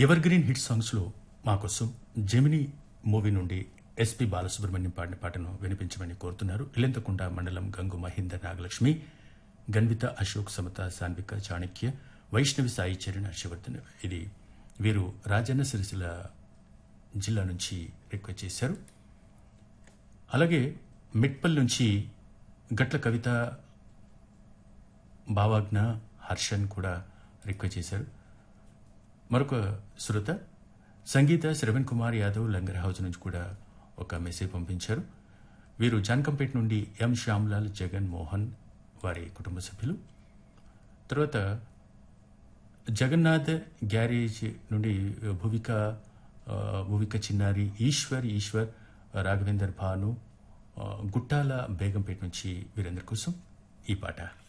ever green hit సాంగ్స్లో మా కోసం జెమిని మూవీ నుండి ఎస్పి బాలసుబ్రహ్మణ్యం పాడిన పాటను వినిపించమని కోరుతున్నారు ఇలెంతకుంట మండలం గంగు మహేందర్ నాగలక్ష్మి గన్విత అశోక్ సమత సాన్విక చాణక్య వైష్ణవి సాయి చరణ్ హర్షవర్ధన్ ఇది వీరు రాజన్న సిరిసిల్ల జిల్లా నుంచి రిక్వెస్ట్ చేశారు అలాగే మిట్పల్ నుంచి గట్ల కవిత భావాజ్ఞ హర్షన్ కూడా రిక్వెస్ట్ చేశారు మరొక శ్రోత సంగీత శ్రవణ్ కుమార్ యాదవ్ లంగర్ హౌస్ నుంచి కూడా ఒక మెసేజ్ పంపించారు వీరు జాన్కంపేట నుండి ఎం శ్యామ్లాల్ జగన్ మోహన్ వారి కుటుంబ సభ్యులు తర్వాత జగన్నాథ్ గ్యారేజ్ నుండి భువిక ఆ, భువిక చిన్నారి ఈశ్వర్ ఈశ్వర్ రాఘవేందర్ భాను ఆ, గుట్టాల బేగంపేట నుంచి వీరందరి కోసం ఈ పాట